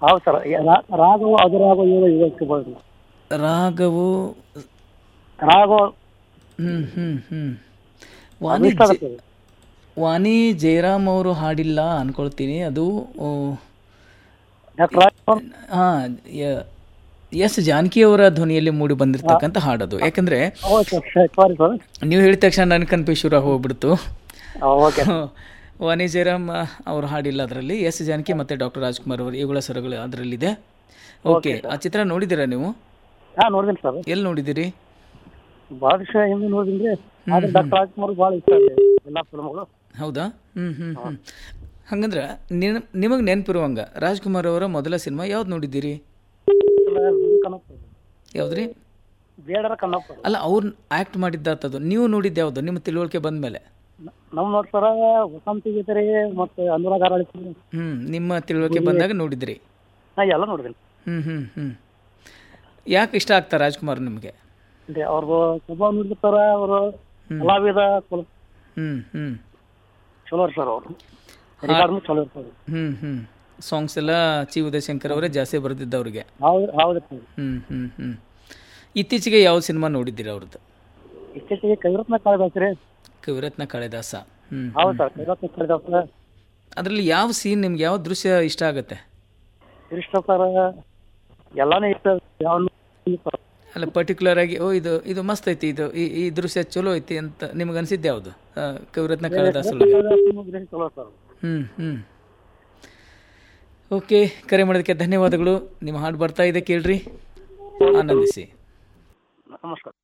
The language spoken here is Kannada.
ಹೌದು ಸರ್ ರಾಘವ ಅದುರಾಗ ಏಳು ಇವಕ್ಕೆ ಬರೋದು ರಾಗವು ರಾಘವ ಹ್ಞೂ ಹ್ಞೂ ಹ್ಞೂ ವಾಣಿ ಇಷ್ಟ ಆಗುತ್ತೆ ಅದು. ವಾಣಿ ಜಯರಾಮ್ ಅವರು ಹಾಡಿಲ್ಲ ಅನ್ಕೊಳ್ತೀನಿ ಅದು ಡಾಕ್ಟರ್ ರಾಘವ ಹಾಂ ಎಸ್ ಜಾನಕಿ ಅವರ ಧ್ವನಿಯಲ್ಲಿ ಮೂಡಿ ಬಂದಿರತಕ್ಕಂಥ ಹಾಡದು ಯಾಕಂದರೆ ಹೌದು ಸರ್ ಸಾರಿ ಸರ್ ನೀವು ಹೇಳಿದ ತಕ್ಷಣ ನನ್ನ ಕನ್ಫ್ಯೂಸ್ ಶುರು ಹೋಗ್ಬಿಡ್ತು ಓಕೆ ವಾಣಿ ಜಯರಾಮ್ ಅವರು ಹಾಡಿಲ್ಲ ಅದರಲ್ಲಿ ಎಸ್ ಜಾನಕಿ ಮತ್ತು ಡಾಕ್ಟರ್ ರಾಜ್ಕುಮಾರ್ ಅವರು ಇವುಗಳ ಸ್ವರಗಳು ಅದರಲ್ಲಿದೆ ಓಕೆ ಆ ಚಿತ್ರ ನೋಡಿದ್ದೀರಾ ನೀವು ಹಾಂ ನೋಡಿದ್ದೀನಿ ಸರ್ ಎಲ್ಲಿ ನೋಡಿದ್ದೀರಿ ಭಾಳ ವಿಷಯ ಹಿಂದೆ ನೋಡಿದ್ರಿ ಆದ್ರೆ ಡಾಕ್ಟರ್ ರಾಜ್ಕುಮಾರ್ ಭಾಳ ಇಷ್ಟ ಇದೆ ಎಲ್ಲ ಫಿಲ್ಮ್ಗಳು ಹೌದಾ ಹ್ಞೂ ಹ್ಞೂ ಹ್ಞೂ ಹಂಗಂದ್ರೆ ನಿನ್ ನಿಮಗೆ ನೆನಪಿರುವಂಗ ರಾಜ್ಕುಮಾರ್ ಅವರ ಮೊದಲ ಸಿನಿಮಾ ಯಾವ್ದು ನೋಡಿದ್ದೀರಿ ಕನ್ನಪ್ಪ ಯಾವ್ದ್ರಿ ಬೇಡರ ಕನ್ನಪ್ಪ ಅಲ್ಲ ಅವ್ರು ಆ್ಯಕ್ಟ್ ಮಾಡಿದ್ದಾತದು ನೀವು ನೋಡಿದ್ದು ಯಾವುದು ನಿಮ್ಮ ತಿಳುವಳಿಕೆ ಬಂದ ಮೇಲೆ ನಮ್ಮ ನೋಡ್ತಾರ ವಸಂತಿ ಗೀತೆ ರೀ ಮತ್ತು ಅನುರಾಗ ಆಡಳಿತ ಹ್ಞೂ ನಿಮ್ಮ ತಿಳುವಳಿಕೆ ಬಂದಾಗ ನೋಡಿದ್ರಿ ನಾ ಎಲ್ಲ ನೋಡಿದ್ದೀನಿ ಹ್ಞೂ ಹ್ಞೂ ಹ್ಞೂ ಯಾಕೆ ಇಷ್ಟ ಆಗ್ತಾ ರಾಜ್ಕುಮಾರ್ ನಿಮಗೆ ಅಂದ್ರೆ ಅವ್ರದ್ದು ಸ್ವಭಾವ ನೋಡಿರ್ತಾರ ಅವರು ಕಲಾವಿದ ಕುಲ- ಹ್ಞೂ ಹ್ಞೂ ಚಲೋ ಸರ್ ಅವರು ರಿಕಾರ್ಡ್ನು ಚಲೋ ಇರ್ತಾರೆ ಹ್ಞೂ ಹ್ಞೂ ಸಾಂಗ್ಸ್ ಎಲ್ಲ ಚಿ ಉದಯಶಂಕರ್ ಅವರೇ ಜಾಸ್ತಿ ಬರೆದಿದ್ದು ಅವ್ರಿಗೆ ಹೌದು ಹೌದು ಸರ್ ಹ್ಞೂ ಹ್ಞೂ ಹ್ಞೂ ಇತ್ತೀಚೆಗೆ ಯಾವ ಸಿನಿಮಾ ನೋಡಿದ್ದೀರಿ ಅವ್ರದ್ದು ಇತ್ತೀಚೆಗೆ ಕವಿರತ್ನ ಕಾಳಿದಾಸ ರೀ ಕವಿರತ್ನ ಕಾಳಿದಾಸ ಹ್ಞೂ ಹೌದು ಸರ್ ಕವಿರತ್ನ ಕಾಳಿದಾಸ ಅದರಲ್ಲಿ ಯಾವ ಸೀನ್ ನಿಮ್ಗೆ ಯಾವ ದೃಶ್ಯ ಇಷ್ಟ ಆಗುತ್ತೆ ಇಷ್ಟ ಸರ್ ಎಲ್ಲಾನು ಇಷ್ಟ ಯಾವ ಅಲ್ಲ ಪರ್ಟಿಕ್ಯುಲರ್ ಆಗಿ ಓ ಇದು ಇದು ಮಸ್ತ್ ಐತಿ ಇದು ಈ ಈ ದೃಶ್ಯ ಚಲೋ ಐತಿ ಅಂತ ನಿಮ್ಗೆ ಅನ್ಸಿದ್ದು ಯಾವುದು ಆ, ಕವಿರತ್ನ ಕಾಳಿದಾಸ ಚಲೋ ಸರ್ ಹ್ಞೂ ಹ್ಞೂ ಓಕೆ ಕರೆ ಮಾಡೋದಕ್ಕೆ ಧನ್ಯವಾದಗಳು ನಿಮ್ಮ ಹಾಡು ಬರ್ತಾ ಇದೆ ಕೇಳ್ರಿ ಆನಂದಿಸಿ ನಮಸ್ಕಾರ